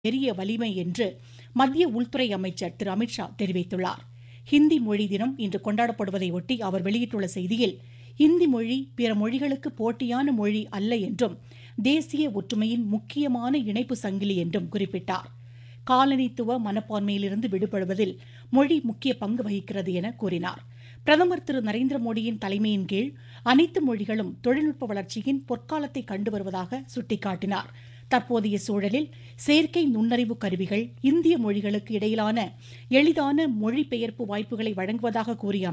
பெரிய வலிமை என்று மத்திய உள்துறை அமைச்சர் திரு அமித்ஷா தெரிவித்துள்ளார் ஹிந்தி மொழி தினம் இன்று கொண்டாடப்படுவதையொட்டி அவர் வெளியிட்டுள்ள செய்தியில் இந்தி மொழி பிற மொழிகளுக்கு போட்டியான மொழி அல்ல என்றும் தேசிய ஒற்றுமையின் முக்கியமான இணைப்பு சங்கிலி என்றும் குறிப்பிட்டார் காலனித்துவ மனப்பான்மையிலிருந்து விடுபடுவதில் மொழி முக்கிய பங்கு வகிக்கிறது என கூறினார் பிரதமர் திரு நரேந்திர மோடியின் தலைமையின் கீழ் அனைத்து மொழிகளும் தொழில்நுட்ப வளர்ச்சியின் பொற்காலத்தை கண்டு வருவதாக சுட்டிக்காட்டினார் தற்போதைய சூழலில் செயற்கை நுண்ணறிவு கருவிகள் இந்திய மொழிகளுக்கு இடையிலான எளிதான மொழிபெயர்ப்பு வாய்ப்புகளை வழங்குவதாக கூறிய